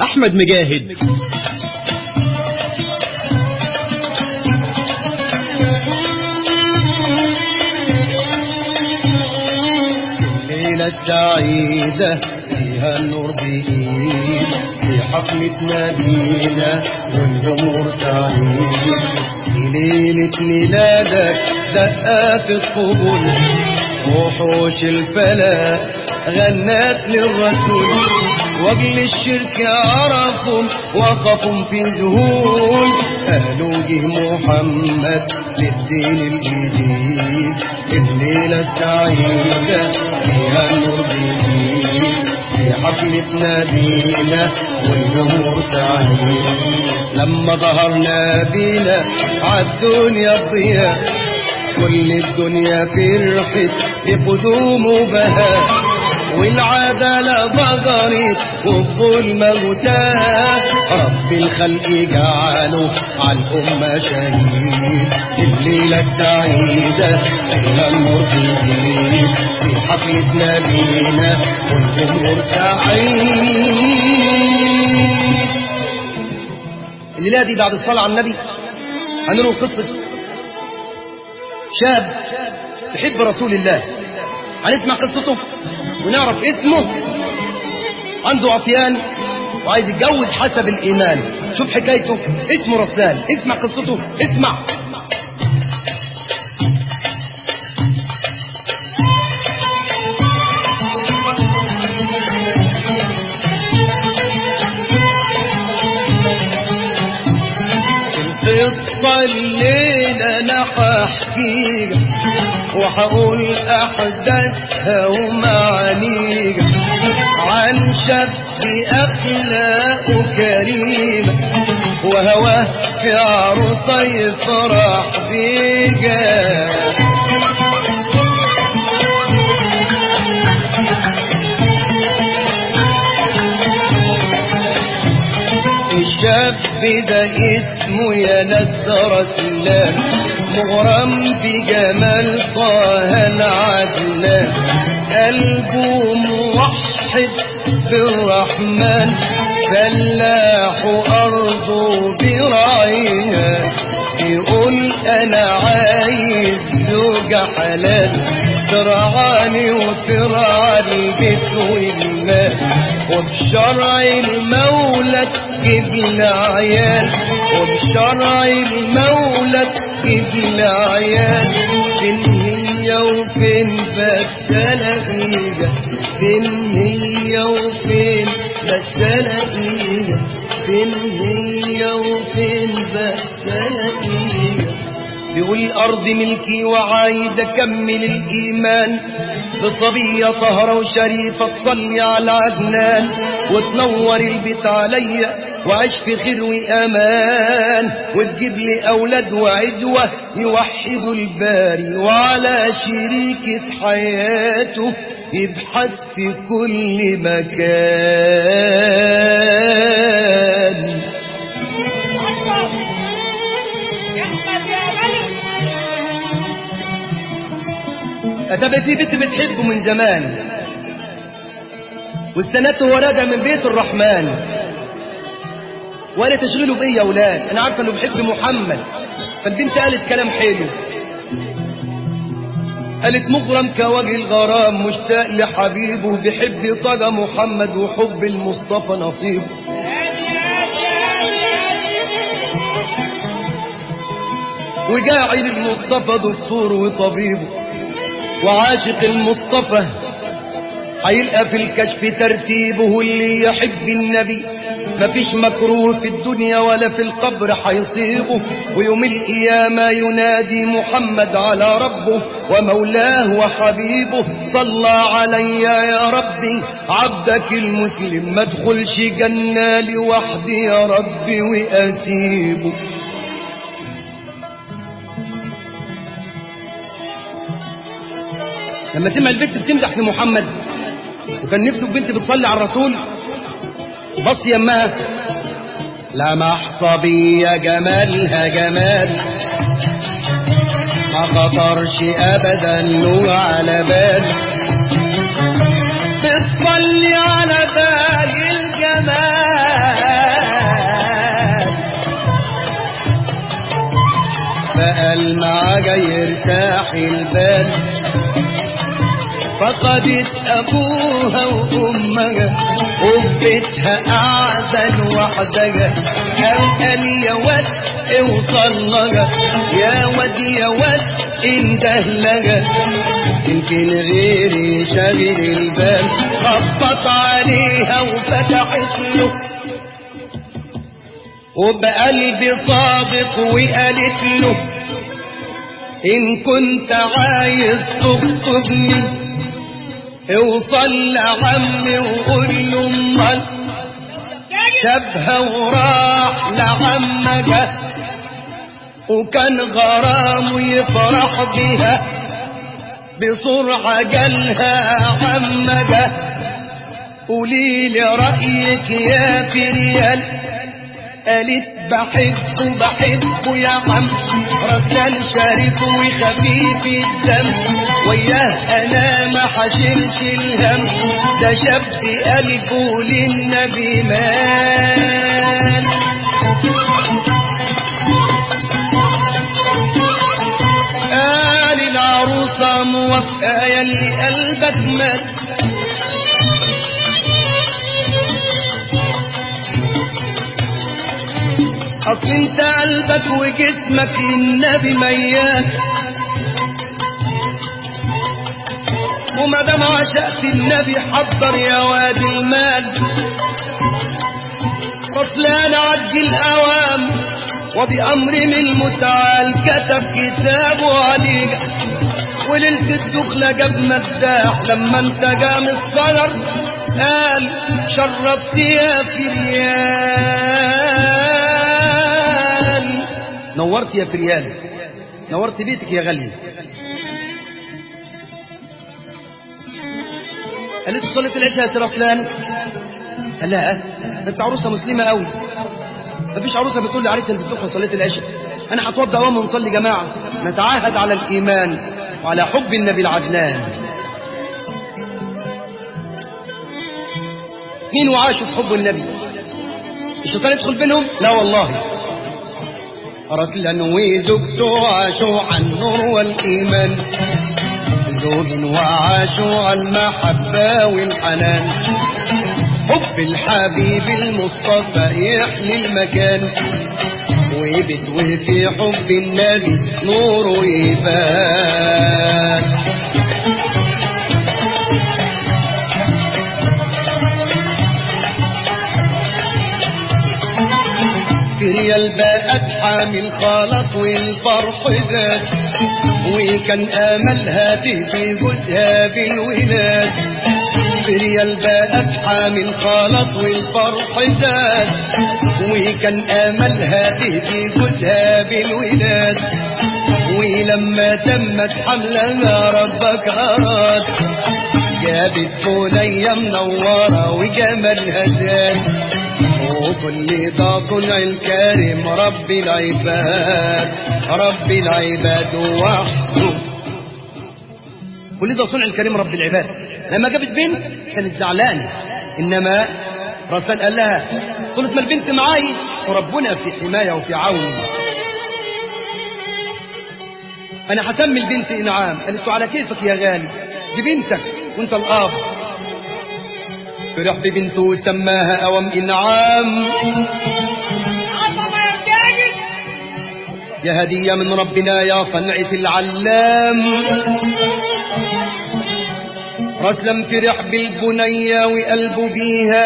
أحمد مجاهد ليلة سعيدة فيها النور بإيد في حفلة نبينا والجمهور سعيد في ليلة ميلادك دقات الطبول وحوش الفلا غنات للرسول واجل الشرك عرفهم وقفوا في ذهول قالوا جه محمد للدين الجديد الليلة السعيدة فيها النور جديد في حفلة نبينا والجمهور سعيد لما ظهرنا بينا عالدنيا الضياء كل الدنيا فرحت بقدوم بهاء والعدالة ظهرت والظلم غتاه رب الخلق جعله عالأمة شهيد الليلة السعيدة فيها النور جديد في حفلة نبينا والجمهور سعيد الليلة دي بعد الصلاة على النبي هنروي قصة شاب يحب رسول الله هنسمع قصته ونعرف اسمه عنده عطيان وعايز يتجوز حسب الإيمان شوف حكايته اسمه رسلان اسمع قصته اسمع القصة الليلة أنا هحكيها وهقول أحداثها ومعانيها عن شاب أخلاقه كريمة وهواه في عروسة يفرح بيها الشاب ده اسمه يا نذرة الله مغرم بجمال طه العدنان قلبه موحد بالرحمن فلاح أرضه براعيها يقول أنا عايز زوجة حلال ترعاني وترعى البيت والمال وبشرع المولى تجيب لي عيال وبشرع المولى تجيب لي عيال فين هي وفين بس الاقيها فين هي وفين بس الاقيها فين هي وفين بس الاقيها بيقول الأرض ملكي وعايز أكمل الإيمان بصبية طهرة وشريفة تصلي على عدنان وتنور البيت عليا وعيش في خير وأمان وتجيب لي أولاد وعدوة يوحدوا الباري وعلى شريكة حياته يبحث في كل مكان أتبقى في بنت بتحبه من زمان واستنته ولادها من بيت الرحمن ولا تشغلوا بإيه يا أولاد أنا عارفة أنه بيحب محمد فالبنت قالت كلام حلو قالت مغرم كوجه الغرام مشتاق لحبيبه بيحب طه محمد وحب المصطفى نصيبه وجاعل المصطفى دكتور وطبيبه وعاشق المصطفى هيلقى في الكشف ترتيبه اللي يحب النبي مفيش مكروه في الدنيا ولا في القبر هيصيبه ويوم القيامة ينادي محمد على ربه ومولاه وحبيبه صلى علي يا ربي عبدك المسلم ما ادخلش جنة لوحدي يا ربي وأسيبه لما سمع البنت بتمدح في محمد وكان نفسه البنت بتصلي على الرسول بص يمها لمح صبية جمالها جمال ما خطرش ابدا له على بال بتصلي على بال الجمال بقى المعجة يرتاح البال فقدت أبوها وأمها وبيتها أعزل وحدها قال يا ود اوصل لها يا ود يا ود انده لها يمكن غيري شاغل البال خبط عليها وفتحت له وبقلبي صادق وقالت له إن كنت عايز تخطبني اوصل لعمي وقول له امال سابها وراح لعمك وكان غرامه يفرح بها بسرعة جالها عمك قولي لي رأيك يا فريال قالت بحبه بحبه يا عم رسلان شريف وخفيف الدم وياه انا ما حشمش الهم ده شاب قلبه للنبي مان قال العروسة موافقة يلي قلبك مات اصل انت قلبك وجسمك للنبي ميال وما دام عشقت النبي حضر يا وادي المال رسلان عد الاوام وبامر من المتعال كتب كتابه عليك وليلة الدخلة جاب مداح لما انت جام الصدر قال شربت يا فريال نورت يا فريال نورت بيتك يا غالي قالت صلاة العشاء يا سيرة فلان قال لها اه انت عروسة مسلمة قوي مفيش عروسة بتقول لعريسها انت بتدخل صلاة العشاء انا هتوضى اول ما نصلي جماعة نتعاهد على الايمان وعلى حب النبي العدنان مين وعاشوا في حب النبي الشيطان يدخل بينهم لا والله رسلا وزوجته عاشوا عن النور والإيمان زوج وعاشوا على المحبة والحنان حب الحبيب المصطفى يحلي المكان ويبت وفي حب النبي نوره يبان ريال بقت حامل خلط والفرح ذات وكان املها تهدي جوزها بالولاد ريال بقت حامل خلط والفرح ذات وكان املها تهدي جوزها بالولاد ولما تمت حملها ربك اراد جابت بنية منورة وجمالها زاد وكل ده صنع الكريم رب العباد رب العباد وحده كل ده صنع الكريم رب العباد لما جابت بنت كانت زعلانة إنما رسول قال لها قلت ما البنت معاي وربنا في حماية وفي عون أنا هسمي البنت إنعام قالت له على كيفك يا غالي دي بنتك وانت الآب فرح ببنته وسماها أوام إنعام يا هدية من ربنا يا صنعة العلام رسلم فرح بالبنية وقلبه بيها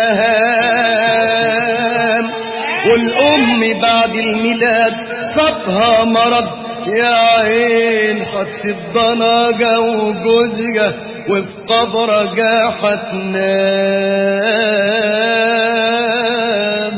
هام والأم بعد الميلاد صابها مرض يا عين حسب ضناجة وجوزها وفي قبرها حتنام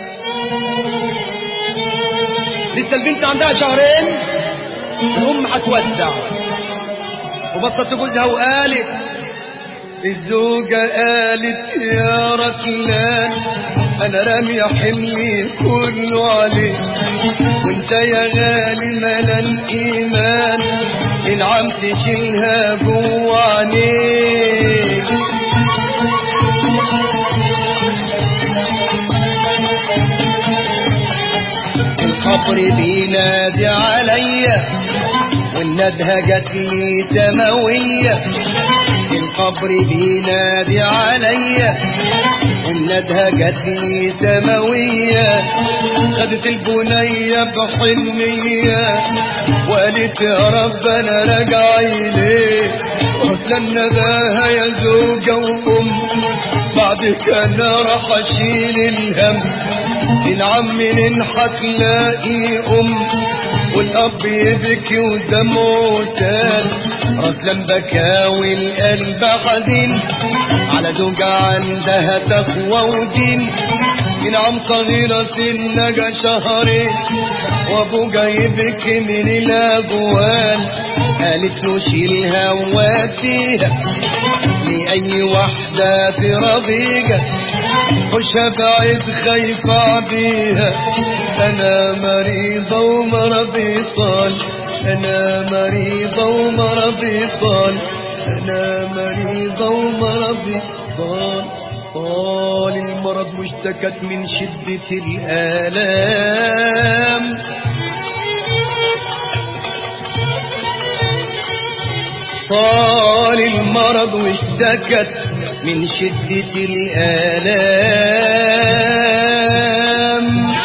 لسه البنت عندها شهرين الأم هتودع وبصت جوزها وقالت الزوجة قالت يا ركلان أنا رامي حملي كله عليك وانت يا غالي ملان إيمان العم تشيلها جوا عينيك القبر بينادي عليا والندهة جت لي سماوية القبر بينادي عليا والندهة جت لي سماوية خدت البنية بحنية وقالت يا رب انا راجع اليك اصلا نداها يا زوجة وام بعد كان راح اشيل الهم العم من هتلاقي ام والاب يبكي ودمعه تال رسلا بكى والقلب حزين على زوجة عندها تقوى ودين من عم صغيرة سنجا شهرين وابو جاي يبكي من الاجوال قالت له شيلها واتيها لأي واحدة في رضيقة خشها بعيد خايفة بيها أنا مريضة ومرضي طال أنا مريضة ومرضي طال أنا مريضة ومرضي طال طال المرض واشتكت من شدة الآلام طال المرض واشتكت من شدة الآلام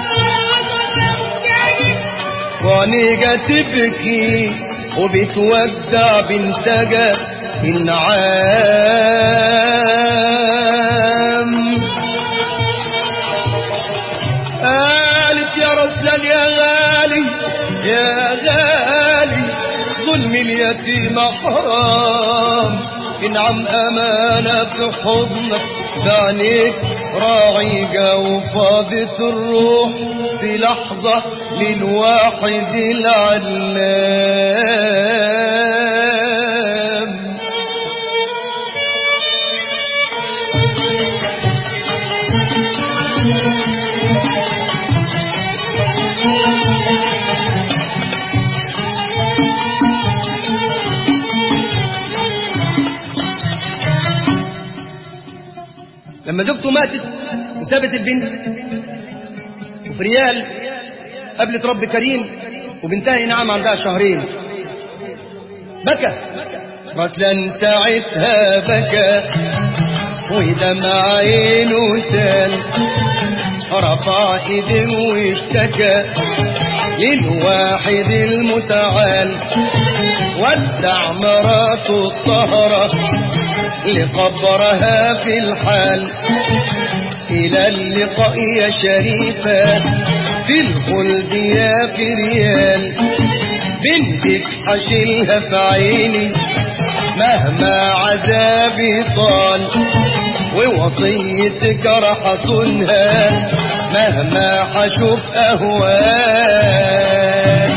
وعنيجة تبكي وبتودع بنتجة النعام قالت يا رسول يا غالي يا غالي ظلم اليتيم حرام انعم امانة في حضنك بعينيك راعيجة وفاضت الروح في لحظة للواحد العلام لما زوجته ماتت وسابت البنت وفي ريال قابلت رب كريم وبنتها نعم عندها شهرين بكى رسلا ساعتها بكى ودمع عينه سال رفع ايده واشتكى للواحد المتعال ودع مراته الطهرة لقبرها في الحال إلى اللقاء يا شريفة في الخلد يا في ريال بنتك حشيلها في عيني مهما عذابي طال ووصيتك راح اصونها مهما حشوف اهوال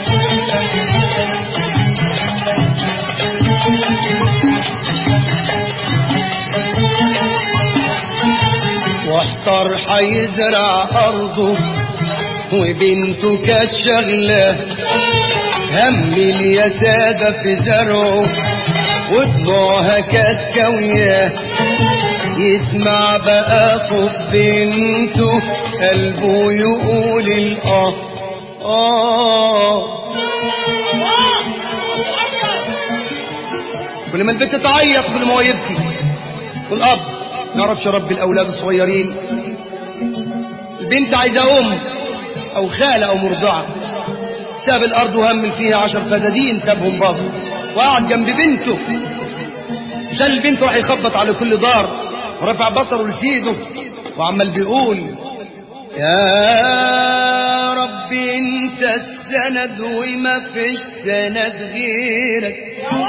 واحتر حيزرع ارضه وبنته كانت شغله هم اليتادى في زرعه ودموعها كانت كويه يسمع بقى صوت بنته قلبه يقول الاه اه كل ما البنت تعيط كل ما هو يبكي والاب ما يعرفش رب الاولاد الصغيرين البنت عايزه ام او خاله او مرضعه ساب الارض وهمل فيها عشر فدادين سابهم باظوا وقعد جنب بنته عشان البنت راح يخبط على كل دار ورفع بصره لسيده وعمال بيقول يا رب انت السند وما فيش سند غيرك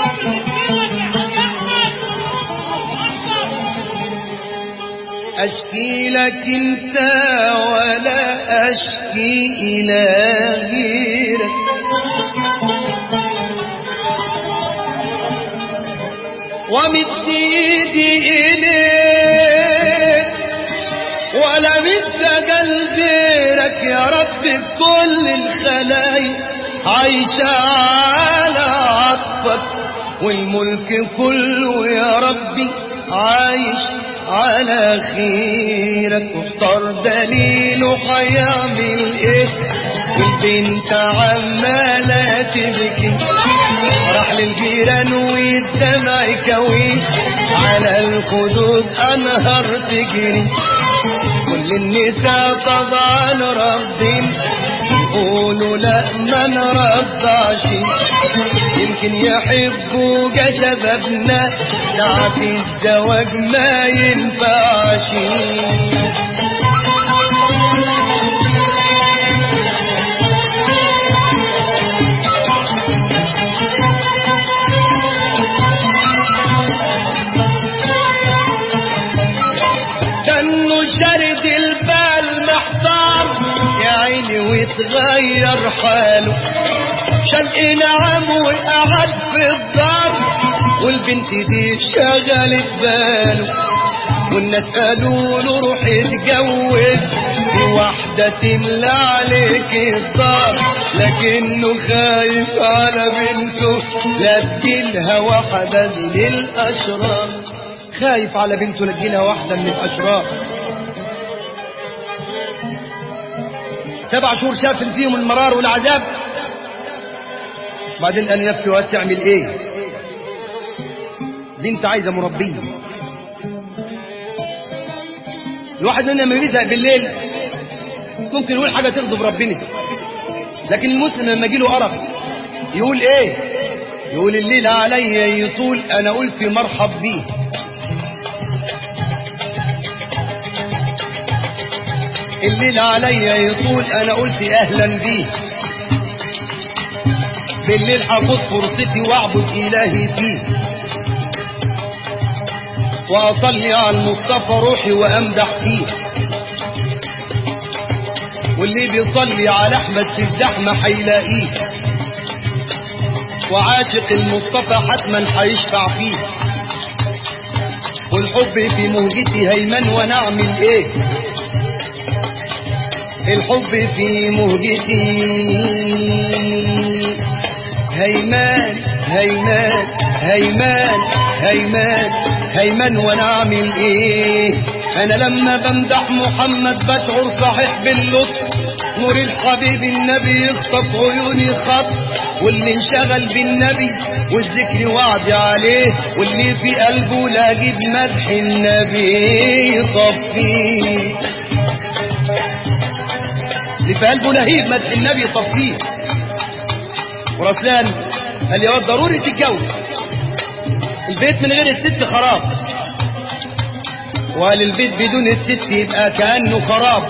اشكي لك انت ولا اشكي الى غيرك ومد ايدي اليك ولا مد قلبك يا رب في كل الخلايق عايشة على عطفك والملك كله يا ربي عايش على خيرك واختار دليله هيعمل ايه والبنت عمالة تبكي راح للجيران والدمع كوي على الخدود انهر تجري كل النساء طبعا رافضين يقولوا لا ما نرضعش يمكن يحبوا شبابنا ساعة الزواج ما ينفعش كانه شرد البال محتار يا عيني ويتغير حاله شال نعم وقعد في الدار والبنت دي شغلت باله والناس قالوا له روح اتجوز في واحدة تملى عليك الدار لكنه خايف على بنته لا تجيلها واحدة من الأشرار خايف على بنته لا تجيلها واحدة من الأشرار سبع شهور شاف فيهم المرار والعذاب بعدين قال لنفسه هتعمل ايه بنت عايزة مربية الواحد مننا لما بيزهق بالليل ممكن يقول حاجة تغضب ربنا لكن المسلم لما يجيله قرف يقول ايه يقول الليل عليا يطول انا قلت مرحب بيه الليل عليا يطول انا قلت اهلا بيه بالليل هاخد فرصتي واعبد الهي فيه واصلي على المصطفى روحي وامدح فيه واللي بيصلي على احمد في الزحمه هيلاقيه وعاشق المصطفى حتما هيشفع فيه والحب في مهجتي هيمن وانا اعمل ايه الحب في مهجتي هيمان هيمان هيمان هيمان هيمان وانا اعمل ايه انا لما بمدح محمد بشعر صحيح باللطف نور الحبيب النبي يخطف عيوني خط واللي انشغل بالنبي والذكر وعد عليه واللي في قلبه لاجد مدح النبي يصفيه اللي في قلبه لهيب مدح النبي يصفيه ورسلان قال يا واد ضروري تتجوز البيت من غير الست خراب وقال البيت بدون الست يبقى كأنه خراب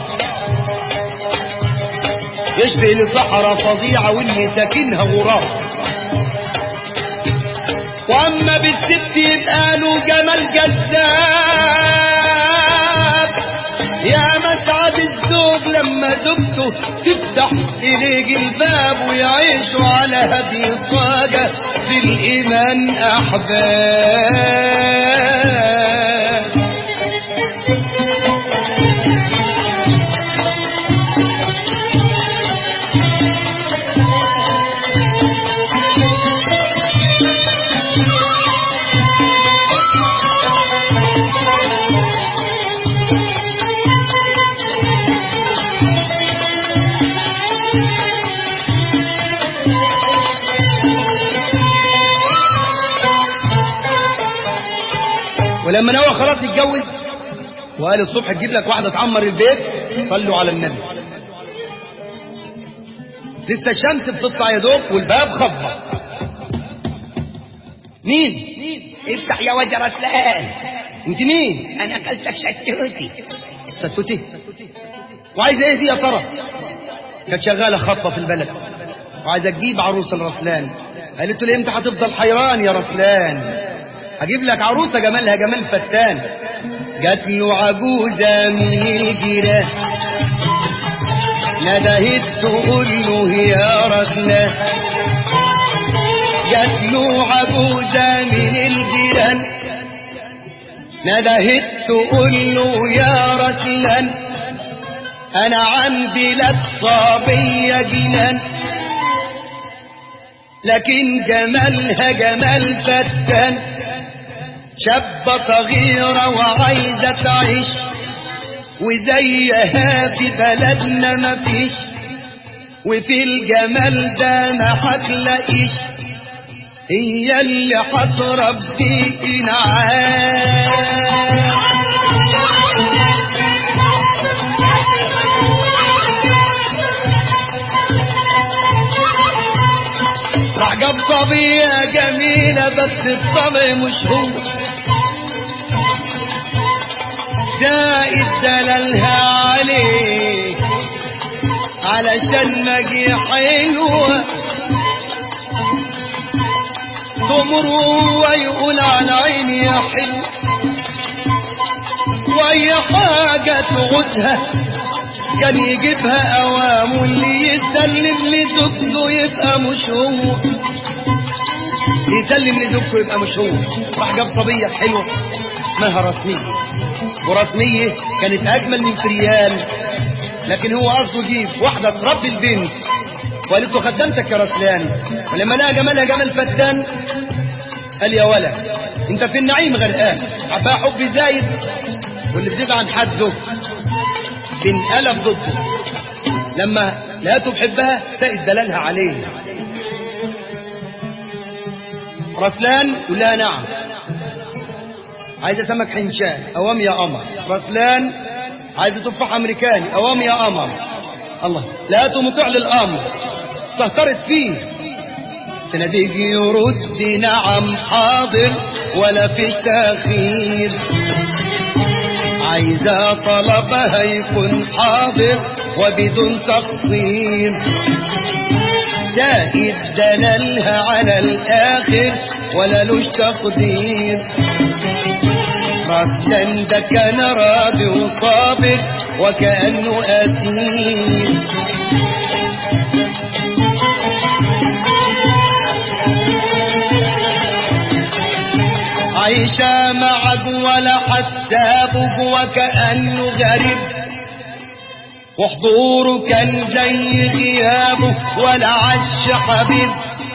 يشبه لصحراء فظيعة واللي ساكنها غراب واما بالست يبقى له جمال جذاب يا مسعد الزوج لما زوجته تفتح إليه الباب ويعيشوا على هدي الطاقة في الإيمان أحباب ولما نوى خلاص يتجوز وقال الصبح تجيب لك واحدة تعمر البيت صلوا على النبي لسه الشمس بتطلع يا دوب والباب خبط مين افتح يا واد يا رسلان انت مين انا اكلتك شتوتي ستوتي وعايزه ايه دي يا ترى كانت شغاله خطه في البلد وعايزه تجيب عروس الرسلان قالت له امتى هتفضل حيران يا رسلان هجيب لك عروسه جمالها جمال فتان جات له عجوزه من الجيران ندهت تقول له يا رسلان جات له عجوزه من الجيران ندهت تقول له يا رسلان انا عندي لك صبية جنان لكن جمالها جمال فتان شابة صغيرة وعايزة تعيش وزيها في بلدنا مفيش وفي الجمال ده ما هتلاقيش هي اللي هتربي انعام راح جاب صبية جميلة بس الطبع مش هو زائد دلالها عليه علشان مجي حلوة تمر ويقول على عيني يا حلو واي حاجة تغدها كان يجيبها اوام واللي يسلم لزوجته يبقى مش هو يسلم لزوجته يبقى مش هو راح جاب صبية حلوة اسمها رسمية ورسمية كانت اجمل من فريال لكن هو قصده يجيب واحدة تربي البنت وقالت له خدمتك يا رسلان ولما لقى جمالها جمال فتان قال يا ولد انت في النعيم غرقان عفا حب زايد واللي بزيد عن حده بنقلب ضده لما لقيته بحبها سائد دلالها عليه رسلان يقول لها نعم عايزه سمك حنشان اوام يا قمر رسلان عايزه تفاح امريكاني اوام يا قمر الله لقيته مطيع للامر استهترت فيه تناديك يرد نعم حاضر ولا في تاخير عايزة طلبها يكون حاضر وبدون تقصير زائد دلالها على الآخر ولا لوش تقدير رسلا ده كان راضي وصابر وكأنه أسير عايشة معك ولا حسابك وكأنه غريب وحضوره كان زي غيابه ولا عش حبيب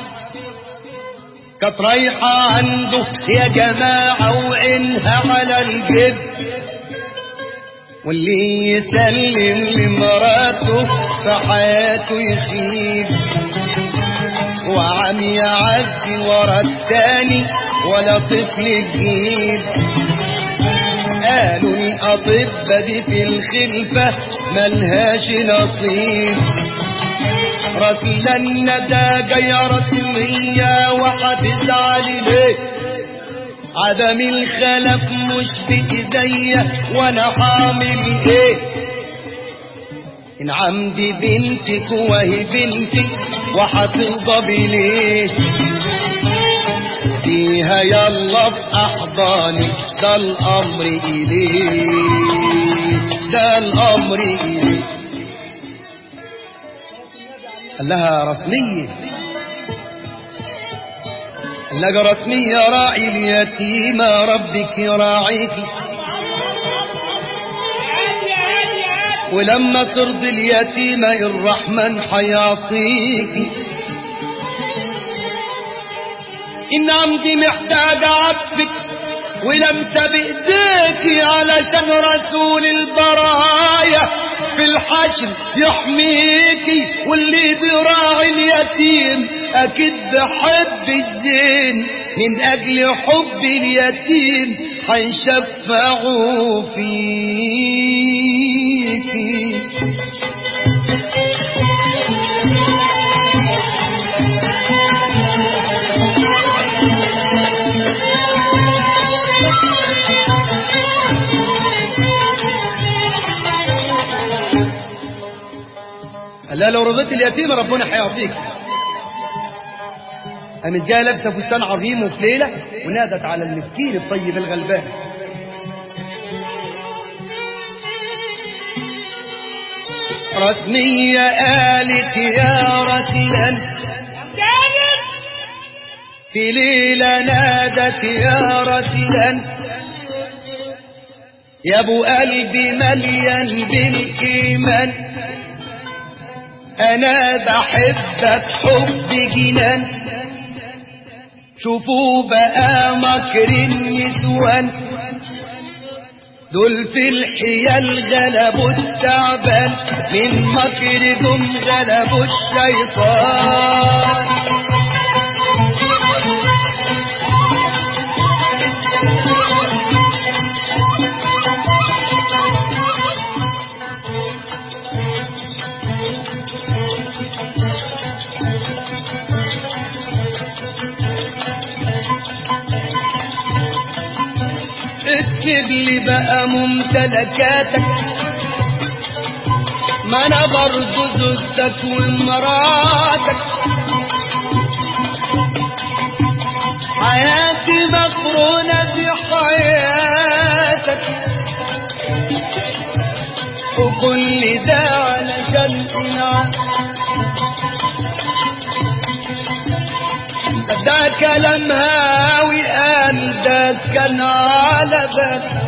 كانت رايحة عنده يا جماعة وعينها على الجب واللي يسلم لمراته في حياته يخيب وعم يعدي ورا التاني ولا طفل جديد قالوا الأطباء دي في الخلفة ملهاش نصيب رسل الندى جاية رسمية وهتزعل ليه عدم الخلف مش بإيديا وانا حامل ايه ان عمدي بنتك وهي بنتي وهتغضبي ليه فيها يلا في احضاني ده الامر اليه ده الامر اليه قال لها رسمية قال لها رسمية راعي اليتيمة ربك يراعيك ولما ترضي اليتيمة الرحمن حيعطيك إن عمدي محتاج عطفك ولمسة بإيديك علشان رسول البرايا في الحشر يحميكي واللي براعي اليتيم أكيد بحب الزين من أجل حب اليتيم هيشفعوا فيكي قال لها لو رضيت اليتيمة ربنا هيعطيك قامت جايه لابسه فستان عظيم وفي ليله ونادت على المسكين الطيب الغلبان رسمية قالت يا رسلا في ليلة نادت يا رسلا يا ابو قلبي مليان بالايمان انا بحبك حب جنان شوفوا بقى مكر النسوان دول في الحيل غلبوا التعبان من مكرهم غلبوا الشيطان اكتب لي بقى ممتلكاتك ما انا برضو زوجتك ومراتك حياتي مقرونة في حياتك وكل ده علشان انعام ده كلام هاوي قال ده كان على بال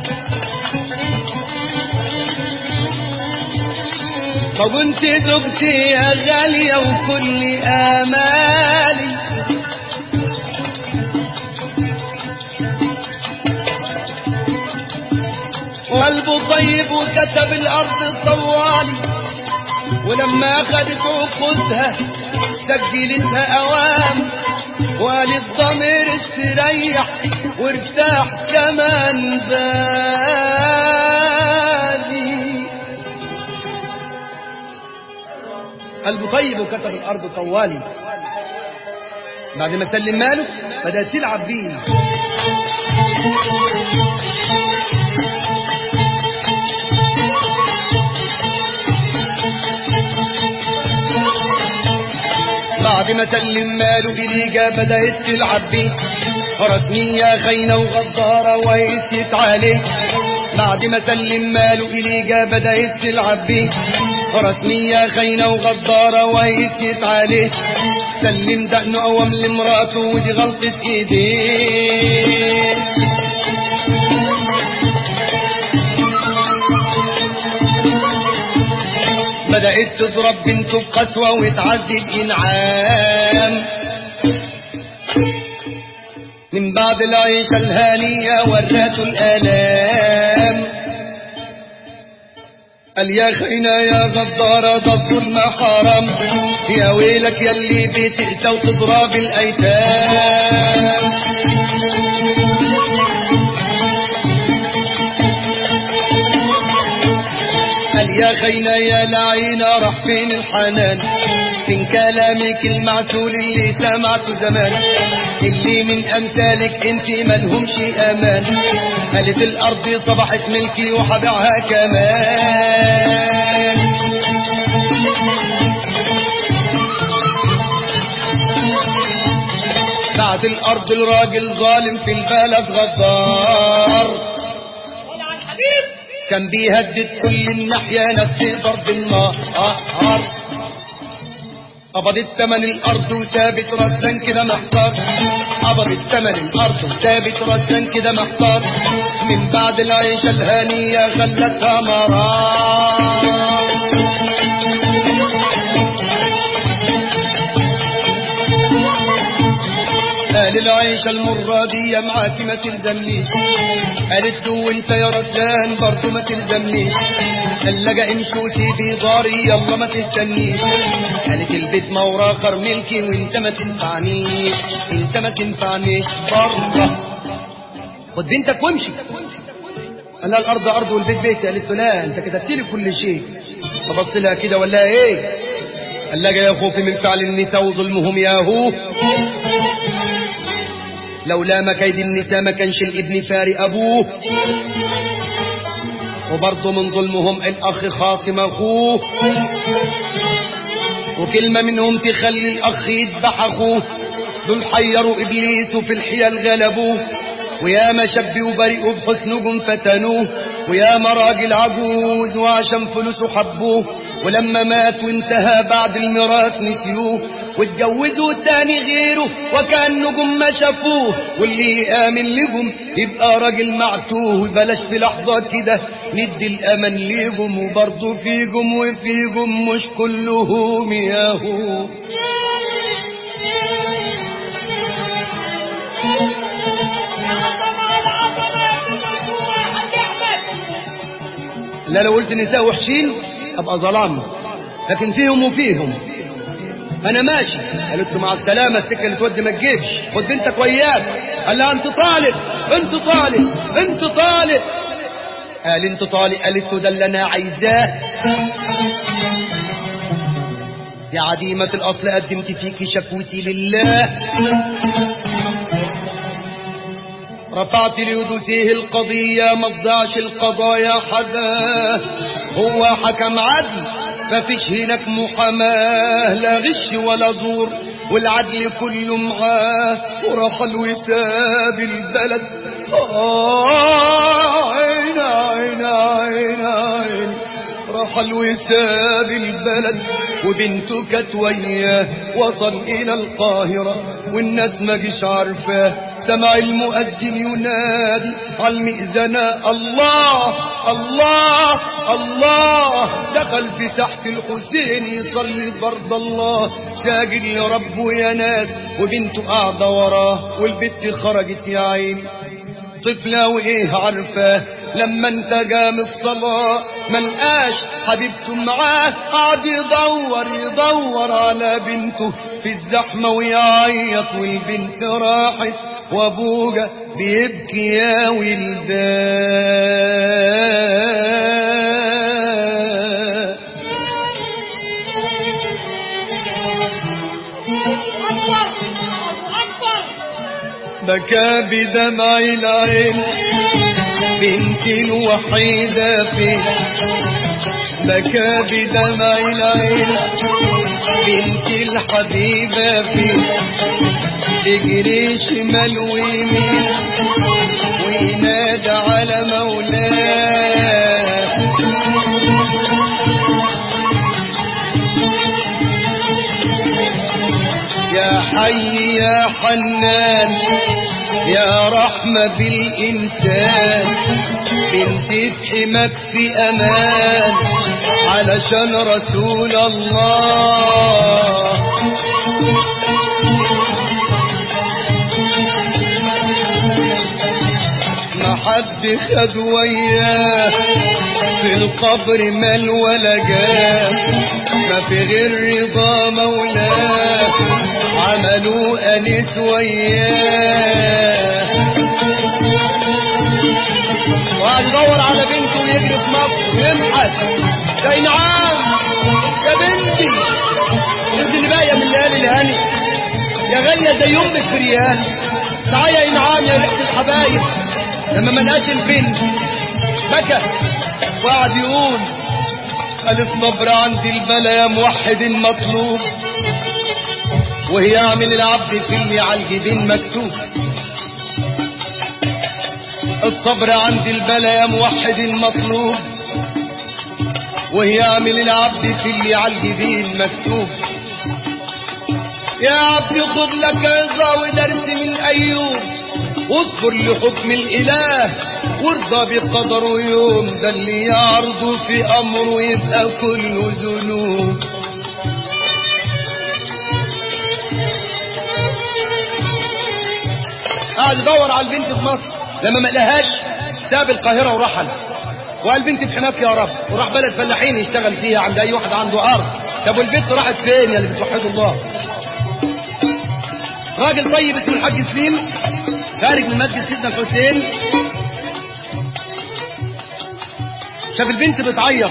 فكنت زوجتي يا غالية وكل آمالي وقلبه طيب وكتب الأرض طوالي ولما أخذت عقودها سجلتها أوام وقالت ضمير استريح وارتاح كمان بالي قلبه طيب وكتب الأرض طوالي بعد ما سلم ماله بدأت تلعب بيه بعد ما سلم ماله إليجا بدأت تلعب بيه رسمية خاينة وغدارة ويست عليه بعد ما سلم ماله إليجا بدأت تلعب بيه رسمية خاينة وغدارة ويست عليه سلم دقنه قوم لمراته ودي غلطة ايديه بدأت تضرب بنته بقسوة وتعذب إنعام من بعد العيشة الهانية وراته الآلام قال يا خينا يا غدارة ده الظلم حرام يا ويلك يلي بتأسى وتضرب الأيتام قال يا خينا يا لعينا راح فين الحنان فين كلامك المعسول اللي سمعته زمان اللي من امثالك انت ملهمش امان قالت الارض صبحت ملكي وحبيعها كمان بعد الارض الراجل ظالم في البلد غدار كان بيهدد كل الناحية ناس تقدر بالنار قبضت تمن الارض وثابت رسان كده محتار قبضت تمن الارض وثابت رسان كده محتار من بعد العيشة الهانية خلتها مرار قال العيشة المرة دي معاك ما تلزمنيش قالت له وانت يا رجال برضه ما تلزمنيش قال لقى امشي وسيبي داري يلا ما تستنيش قالت البيت ما وراه خر ملكي وانت ما تنفعنيش انت ما تنفعنيش بره خد بنتك وامشي قال لها الارض ارض والبيت بيتي قالت له لا انت كتبت لي كل شيء فبص لها كده ولا ايه قال لها يا خوفي من فعل النساء وظلمهم يا هو لولا ما كيد النساء ما كانش الابن فارق ابوه وبرضه من ظلمهم الاخ خاصم اخوه وكلمة منهم تخلي الاخ يذبح اخوه دول حيروا ابليس وفي الحيل غلبوه ويا ما شبوا بريئوا بحسنهم فتنوه ويا ما راجل عجوز وعشان فلوسه حبوه ولما مات وانتهى بعد الميراث نسيوه واتجوزوا تاني غيره وكأنهم ما شافوه واللي آمن لهم يبقى راجل معتوه بلاش في لحظة كده ندي الأمل ليهم وبرضه فيكم وفيكم مش كلهم ياهو لا لو قلت نساء وحشين ابقى ظلام لكن فيهم وفيهم انا ماشي قالت له مع السلامه السكه اللي تودي ما تجيبش خد بنتك وياك قال لها انت طالب انت طالب انت طالب قال انت طالب قالت له ده اللي انا عايزاه يا عديمة الأصل قدمت فيك شكوتي لله رفعت ليدوسه القضية ما تضيعش القضايا حدا هو حكم عدل مفيش هناك محاماة لا غش ولا زور والعدل كله معاه ورحل وساب البلد آه عين عين عين عين رحل وساب البلد وبنته كانت وياه وصل الى القاهرة والناس ما جيش عارفاه سمع المؤذن ينادي على المئذنة الله الله الله دخل في تحت الحسين يصلي فرض الله ساجد لربه يا ناس وبنته قاعدة وراه والبت خرجت يا عيني طفلة وايه عارفاه لما انت جام الصلاة ملقاش حبيبته معاه قعد يدور يدور على بنته في الزحمة ويعيط والبنت راحت وابوجا بيبكي يا ولدان بكى بدمع العين بنتي الوحيدة فيه بكى بدمع العين بنتي الحبيبة فيه تجري شمال ويمين وينادى على مولاه يا حي يا حنان يا رحمة بالإنسان بنتي بحمك في أمان علشان رسول الله ما حد خد وياه في القبر مال ولا جاه ما في غير رضا مولاه عملوا أنس وياه وقعد يدور على بنته ويجري في مصر ويبحث ده نعام يا بنتي انت اللي باقيه من الليالي الهاني يا غاليه زي امك في ريال تعالى يا نعام يا ريحه الحبايب لما ما لقاش البنت بكى وقعد يقول قال الصبر عندي البلا يا موحد المطلوب وهي عامل العبد في اللي على الجبين مكتوب الصبر عندي البلا يا موحد المطلوب وهي عامل العبد في اللي على الجبين مكتوب يا عبد خذ لك عظة ودرس من أيوب واصبر لحكم الإله وارضى بقدره يوم ده اللي يعرضه في أمره يبقى كله ذنوب قعد يدور على البنت في مصر لما ما لقاهاش ساب القاهرة ورحل وقال بنتي في حماك يا رب وراح بلد فلاحين يشتغل فيها عند اي واحد عنده ارض طب والبنت راحت فين يا اللي بتوحدوا الله راجل طيب اسمه الحاج سليم خارج من مسجد سيدنا الحسين شاف البنت بتعيط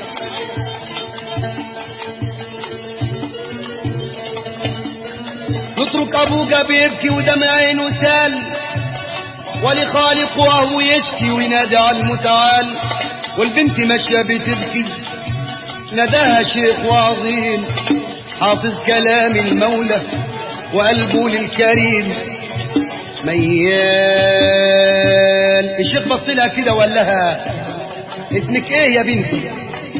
يترك ابوك بيبكي ودمع عينه سال ولخالق وهو يشكي وينادي على المتعال والبنت ماشيه بتبكي ناداها شيخ وعظيم حافظ كلام المولى وقلبه للكريم ميال الشيخ بص لها كده وقال لها اسمك ايه يا بنتي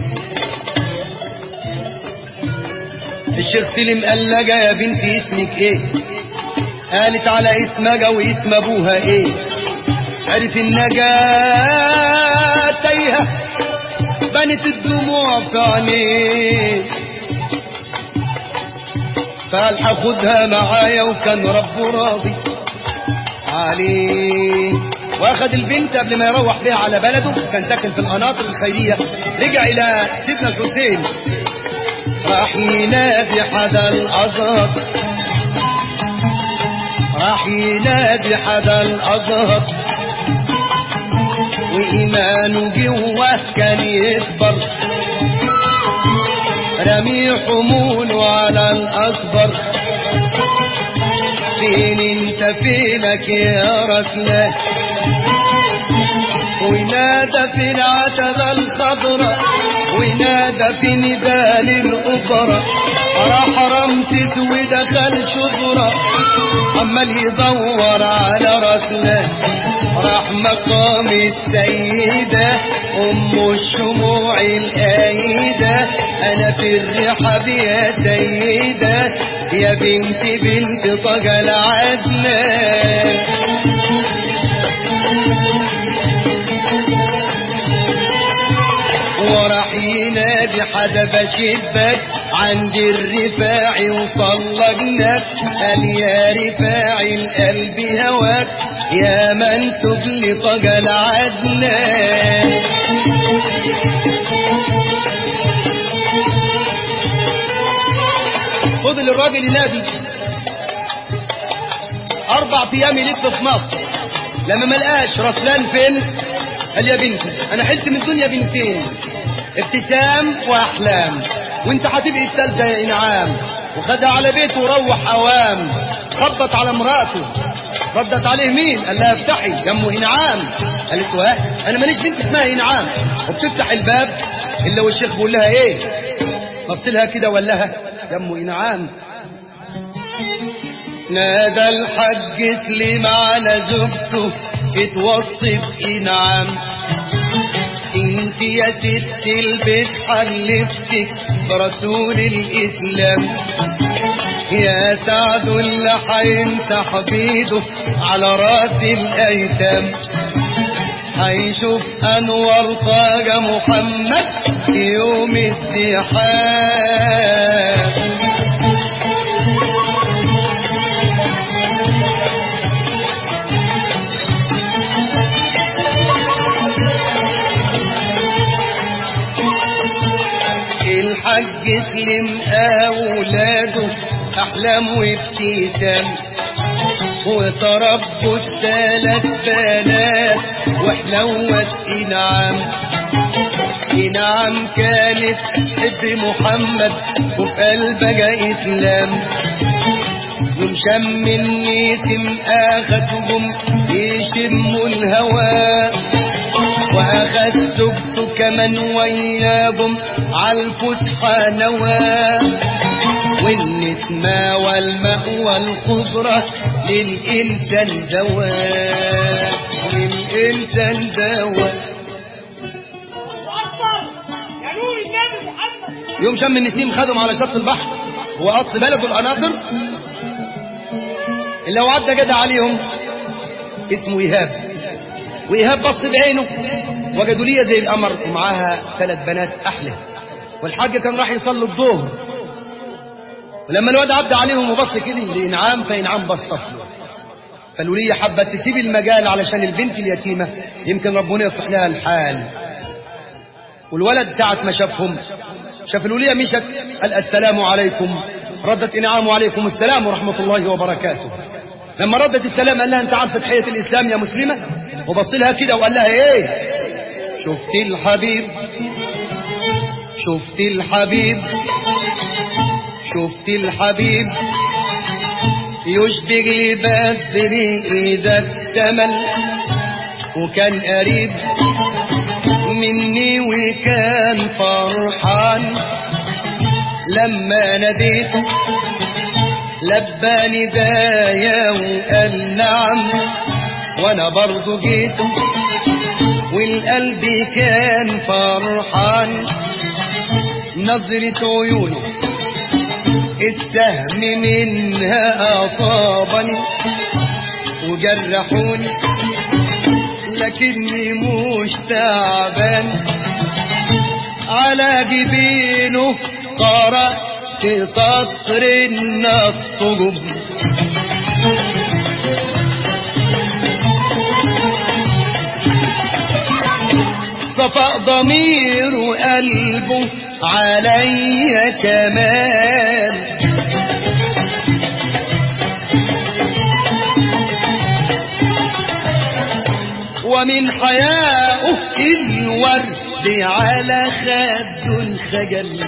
الشيخ سلم قال لها يا بنتي اسمك ايه قالت على اسمها واسم ابوها ايه عرف النجاة تايهة بنت الدموع في عينيه فقال هاخدها معايا وكان ربه راضي عليه واخد البنت قبل ما يروح بيها على بلده كان ساكن في القناطر الخيرية رجع الى سيدنا الحسين راح ينادي حدا الازهر راح ينادي حدا الازهر وايمانه جوه كان يكبر رمي حموله على الاكبر فين انت فينك يا رسلان ونادى في العتبة الخضراء ونادى في نداء الأخرى راح رمسس ودخل شبرا عمال يدور على رسله راح مقام السيدة أم الشموع الآيدة أنا في الرحاب يا سيدة يا بنت بنت طغى العدلان وراح ينادي حدا بشبك عند الرفاعي وصلجناك قال يا رفاعي القلب هواك يا منسوب لطغى العدنان فضل الراجل ينادي اربع ايام يلف في مصر لما ما لقاش رسلان فين قال يا بنتي انا حلت من الدنيا بنتين ابتسام واحلام وانت هتبقي الثالثه يا انعام وخدها على بيته وروح اوام خبط على مراته ردت عليه مين قال لها افتحي يمه انعام قالت له ها انا ماليش بنت اسمها انعام وبتفتح الباب الا والشيخ بيقول لها ايه بص لها كده وقال لها يمه انعام نادى الحج سليم على زوجته اتوصف انعام انت يا ست البيت حلفتك برسول الاسلام يا سعد اللي هيمسح بيده على راس الايتام هيشوف انور طاج محمد في يوم الزحام الحج سلم اولاده احلام وابتسام وتربوا الثلاث بنات وحلوت انعام انعام كانت حب محمد وفي قلبها اسلام ومشم النيتم اخدهم يشموا الهواء واخد زوجته كمان وياهم عالفسحة نواه والنسمة والمأوى الخضرة للإنسان دواء للإنسان دواء يا نور النبي محمد يوم شم النسيم خدهم على شط البحر وقص بلده القناطر اللي لو عدى كده عليهم اسمه إيهاب وإيهاب بص بعينه وجدوا ليه زي القمر ومعاها ثلاث بنات أحلى والحاج كان راح يصلي الظهر ولما الواد عدى عليهم وبص كده لإنعام فإنعام بصت له فالولية حبت تسيب المجال علشان البنت اليتيمة يمكن ربنا يصلح لها الحال والولد ساعة ما شافهم شاف الولية مشت قال السلام عليكم ردت إنعام وعليكم السلام ورحمة الله وبركاته لما ردت السلام قال لها انت عارفة تحية الإسلام يا مسلمة وبص لها كده وقال لها ايه شفت الحبيب شفت الحبيب شفت الحبيب يشبه لبدر إذا اكتمل وكان قريب مني وكان فرحان لما ناديت لبى ندايا وقال نعم وانا برضو جيت والقلب كان فرحان نظرة عيونه السهم منها أصابني وجرحوني لكني مش تعبان على جبينه قرأت سطر النصب صفاء ضمير وقلبه عليا كمان ومن حياؤه الورد على خد خجل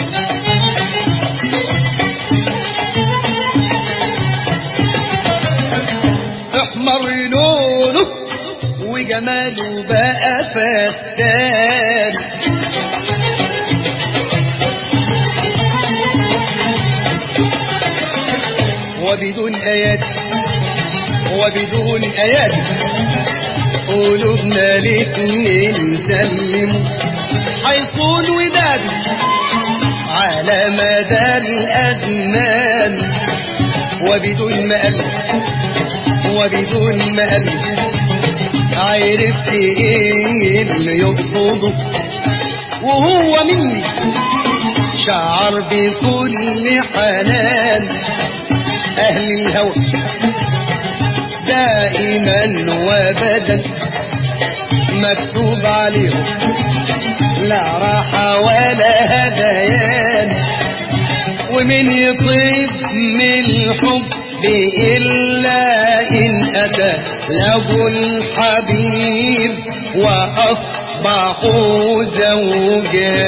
احمر لونه وجماله بقى فتان وبدون آيات وبدون آيات قلوبنا الاتنين سلموا حيكون وداد على مدى الأزمان وبدون مقل وبدون مقل عرفت ايه اللي يقصده وهو مني شعر بكل حنان اهل الهوى دائما وابدا مكتوب عليهم لا راحة ولا هذيان ومن يطيب من الحب إلا إن أتى له الحبيب وأصبحوا زوجان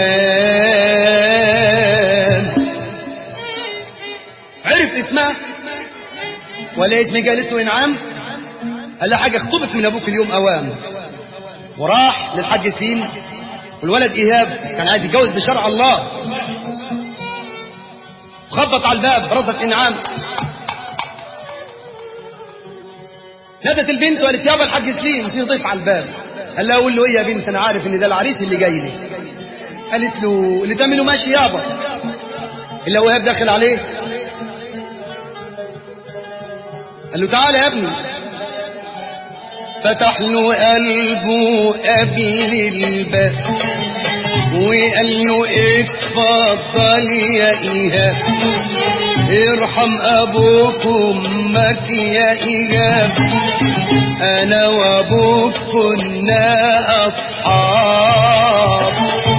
عرف اسمها ولا اسم جالسه انعام قال له حاجه خطبت من ابوك اليوم اوام وراح للحاج سين والولد ايهاب كان عايز يتجوز بشرع الله خبط على الباب ردت انعام نادت البنت وقالت يابا الحاج سليم في ضيف على الباب قال لها قول له ايه يا بنت انا عارف ان ده العريس اللي جاي لي قالت له اللي تعمله ماشي يابا الا وهاب داخل عليه قال له تعالى يا ابني فتح له قلبه قبل الباب وقال له اتفضل يا ايهاب ارحم ابوك وامك يا ايهاب انا وابوك كنا اصحاب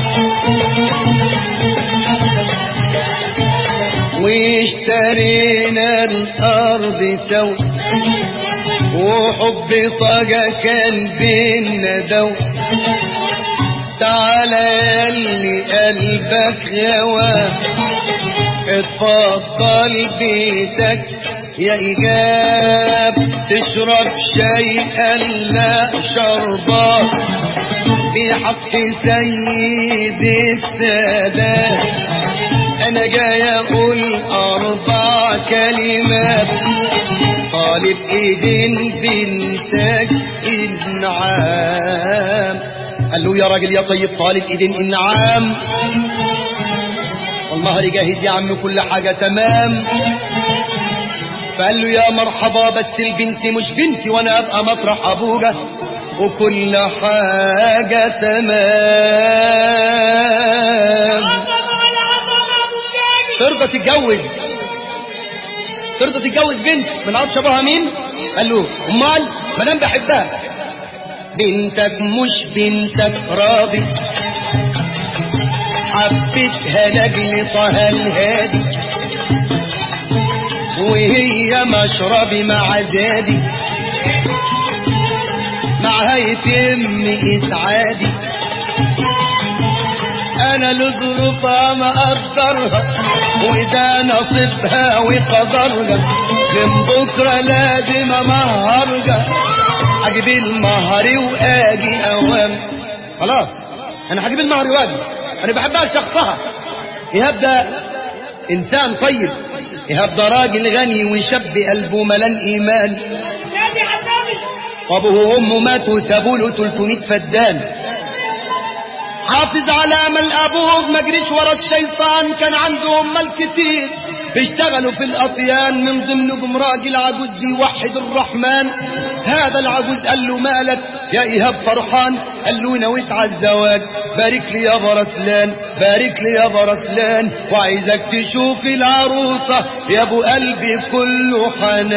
واشترينا الارض سوا وحب طاقة كان بينا دو تعالى اللي قلبك غوا اتفضل بيتك يا إيجاب تشرب شيئا لا شربات بحق سيد السادات انا جاي اقول اربع كلمات طالب ايدين بنتك انعام قال له يا راجل يا طيب طالب ايدين انعام والمهر جاهز يا عم كل حاجة تمام فقال له يا مرحبا بس البنت مش بنتي وانا ابقى مطرح ابوها وكل حاجة تمام ترضى تتجوز ترضى تتجوز بنت من عرض شبهها مين قال له امال ما دام بحبها بنتك مش بنتك راضي حبيتها لاجل طه الهادي وهي مشربي مع زادي معها يتم اسعادي انا لظروفها ما اقدرها وده نصيبها وقدرها من بكره لازم امهرها اجيب المهر واجي اوام خلاص انا هجيب المهر واجي انا بحبها لشخصها ايهاب ده انسان طيب ايهاب ده راجل غني وشاب قلبه ملان ايمان نبي عالنبي وابوه وامه ماتوا سابوا له 300 فدان حافظ على امل ابوه ما جريش ورا الشيطان كان عندهم مال كتير بيشتغلوا في الاطيان من ضمنهم راجل عجوز بيوحد الرحمن هذا العجوز قال له مالك يا ايهاب فرحان قال له نويت على الزواج بارك لي يا برسلان بارك لي يا برسلان وعايزك تشوف العروسه يا ابو قلبي كله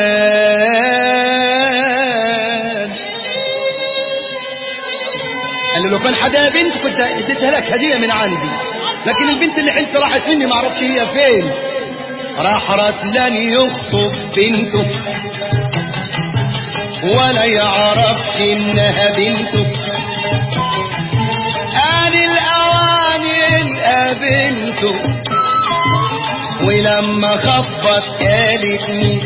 حنان قال له لو كان حدا بنت كنت اديتها لك هديه من عندي لكن البنت اللي حلت راحت مني ما اعرفش هي فين راح رسلان يخطب بنته ولا يعرفش انها بنته قال الاوان يلقى بنته ولما خبط قالت مين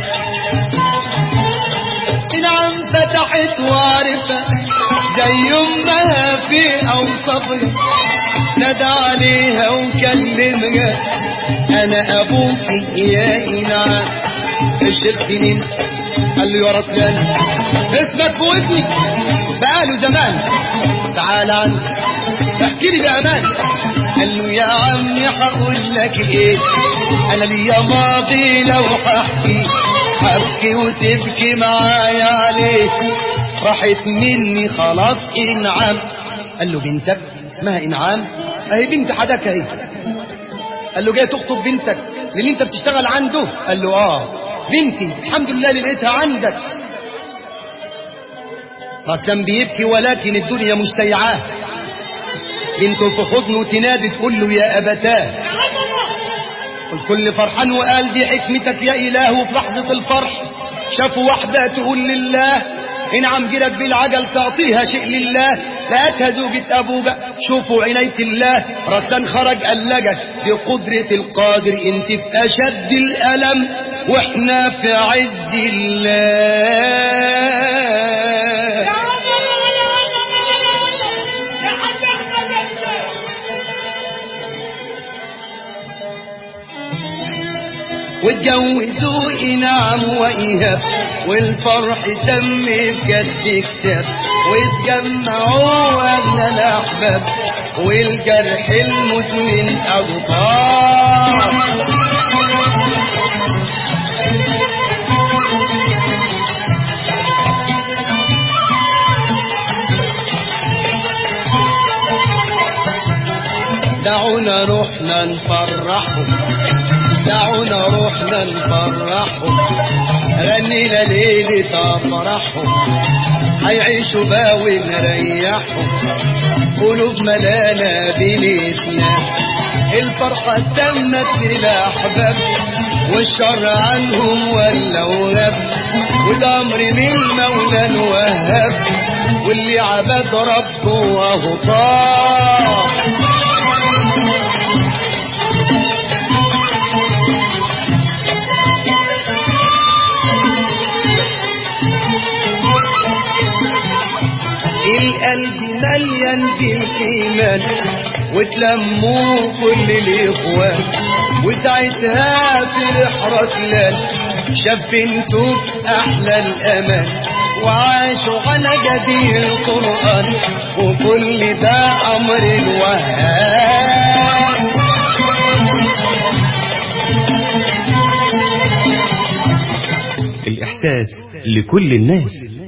العم فتحت وعرفت زي امها في اوصافها نادى عليها وكلمها انا ابوك يا انعام الشيخ سنين قال له يا رسلان اسمك في ودني بقاله زمان تعال عندي احكي لي بامان قال له يا عمي هقول لك ايه انا ليا ماضي لو هحكي هبكي وتبكي معايا عليه راحت مني خلاص انعام قال له بنتك اسمها انعام اهي بنت حدك اهي قال له جاي تخطب بنتك للي انت بتشتغل عنده قال له اه بنتي الحمد لله اللي لقيتها عندك رسام بيبكي ولكن الدنيا مش سيعاه بنته في حضنه تنادي تقول له يا ابتاه الكل فرحان وقال دي حكمتك يا اله وفي لحظه الفرح شافوا واحده تقول لله انعم جيرك بالعجل تعطيها شيء لله لقتها زوجة ابوك شوفوا عناية الله رسلان خرج قلجك بقدرة القادر انت في اشد الالم واحنا في عز الله واتجوزوا إنعام وإيهاب والفرح تم في كتب كتاب واتجمعوا أغلى الأحباب والجرح المزمن أغطار دعونا روحنا نفرحهم دعونا روحنا نفرحهم غنينا ليلة أفرحهم هيعيشوا بقى ونريحهم قلوب ملانا بالإسلام الفرحة تمت للأحباب والشر عنهم ولا وغاب والأمر من المولى الوهاب واللي عبد ربه وهو طار القلب مليان بالإيمان وتلموا كل الإخوان وساعتها فرح رسلان شاف بنته في أحلى الأمان وعاشوا على جدي القرآن وكل ده أمر الوهاب الإحساس لكل الناس